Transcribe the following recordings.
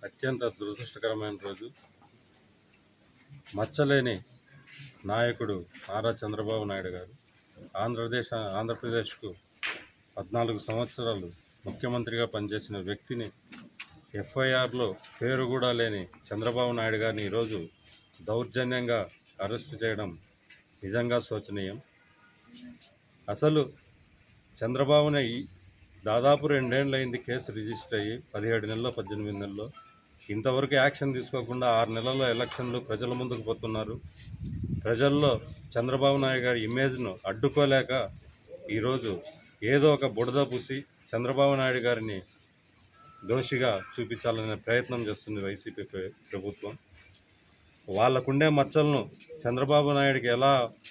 అత్యంత దురదృష్టకరమైన రోజు మచ్చలేని నాయకుడు నారా చంద్రబాబు నాయుడు గారు ఆంధ్రదేశ్ ఆంధ్రప్రదేశ్కు పద్నాలుగు సంవత్సరాలు ముఖ్యమంత్రిగా పనిచేసిన వ్యక్తిని ఎఫ్ఐఆర్లో పేరు కూడా లేని చంద్రబాబు నాయుడు గారిని ఈరోజు దౌర్జన్యంగా అరెస్టు చేయడం నిజంగా శోచనీయం అసలు చంద్రబాబుని ఈ దాదాపు రెండేళ్ళయింది కేసు రిజిస్టర్ అయ్యి పదిహేడు నెలల్లో పద్దెనిమిది నెలల్లో ఇంతవరకు యాక్షన్ తీసుకోకుండా ఆరు నెలల్లో ఎలక్షన్లు ప్రజల ముందుకు పోతున్నారు ప్రజల్లో చంద్రబాబు నాయుడు గారి ఇమేజ్ను అడ్డుకోలేక ఈరోజు ఏదో ఒక బుడద పూసి చంద్రబాబు నాయుడు గారిని దోషిగా చూపించాలనే ప్రయత్నం చేస్తుంది వైసీపీ ప్ర- ప్రభుత్వం వాళ్ళకుండే మచ్చలను చంద్రబాబు నాయుడికి ఎలా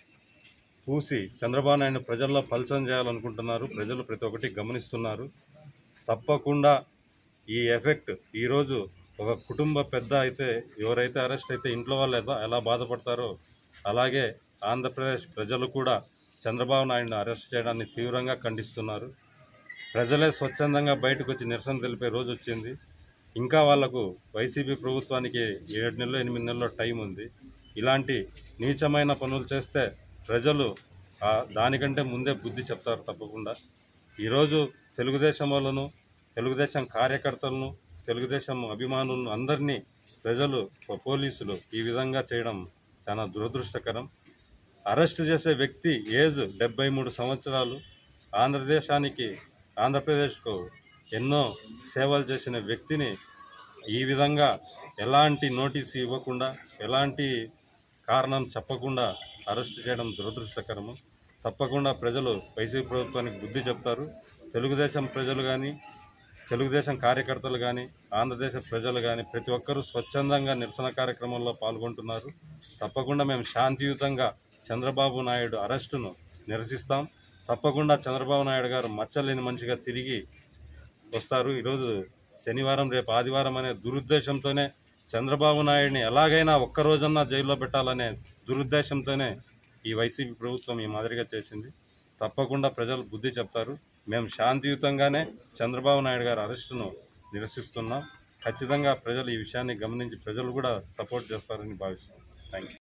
పూసి చంద్రబాబు నాయుడు ప్రజల్లో పలసం చేయాలనుకుంటున్నారు ప్రజలు ప్రతి ఒక్కటి గమనిస్తున్నారు తప్పకుండా ఈ ఎఫెక్ట్ ఈరోజు ఒక కుటుంబ పెద్ద అయితే ఎవరైతే అరెస్ట్ అయితే ఇంట్లో వాళ్ళు ఎలా ఎలా బాధపడతారో అలాగే ఆంధ్రప్రదేశ్ ప్రజలు కూడా చంద్రబాబు నాయుడుని అరెస్ట్ చేయడాన్ని తీవ్రంగా ఖండిస్తున్నారు ప్రజలే స్వచ్ఛందంగా బయటకు వచ్చి నిరసన తెలిపే రోజు వచ్చింది ఇంకా వాళ్లకు వైసీపీ ప్రభుత్వానికి ఏడు నెలలు ఎనిమిది నెలల్లో టైం ఉంది ఇలాంటి నీచమైన పనులు చేస్తే ప్రజలు ఆ దానికంటే ముందే బుద్ధి చెప్తారు తప్పకుండా ఈరోజు తెలుగుదేశం వాళ్ళను తెలుగుదేశం కార్యకర్తలను తెలుగుదేశం అభిమానులను అందరినీ ప్రజలు పో- పోలీసులు ఈ విధంగా చేయడం చాలా దురదృష్టకరం అరెస్టు చేసే వ్యక్తి ఏజ్ డెబ్బై మూడు సంవత్సరాలు ఆంధ్రదేశానికి ఆంధ్రప్రదేశ్కు ఎన్నో సేవలు చేసిన వ్యక్తిని ఈ విధంగా ఎలాంటి నోటీసు ఇవ్వకుండా ఎలాంటి కారణం చెప్పకుండా అరెస్ట్ చేయడం దురదృష్టకరము తప్పకుండా ప్రజలు వైసీపీ ప్రభుత్వానికి బుద్ధి చెప్తారు తెలుగుదేశం ప్రజలు కానీ తెలుగుదేశం కార్యకర్తలు కానీ ఆంధ్రదేశ ప్రజలు కానీ ప్రతి ఒక్కరూ స్వచ్ఛందంగా నిరసన కార్యక్రమంలో పాల్గొంటున్నారు తప్పకుండా మేము శాంతియుతంగా చంద్రబాబు నాయుడు అరెస్టును నిరసిస్తాం తప్పకుండా చంద్రబాబు నాయుడు గారు మచ్చలేని మనిషిగా తిరిగి వస్తారు ఈరోజు శనివారం రేపు ఆదివారం అనే దురుద్దేశంతోనే చంద్రబాబు నాయుడిని ఎలాగైనా ఒక్క రోజన్నా జైల్లో పెట్టాలనే దురుద్దేశంతోనే ఈ వైసీపీ ప్రభుత్వం ఈ మాదిరిగా చేసింది తప్పకుండా ప్రజలు బుద్ధి చెప్తారు మేము శాంతియుతంగానే చంద్రబాబు నాయుడు గారి అరెస్టును నిరసిస్తున్నాం ఖచ్చితంగా ప్రజలు ఈ విషయాన్ని గమనించి ప్రజలు కూడా సపోర్ట్ చేస్తారని భావిస్తున్నాం థ్యాంక్ యూ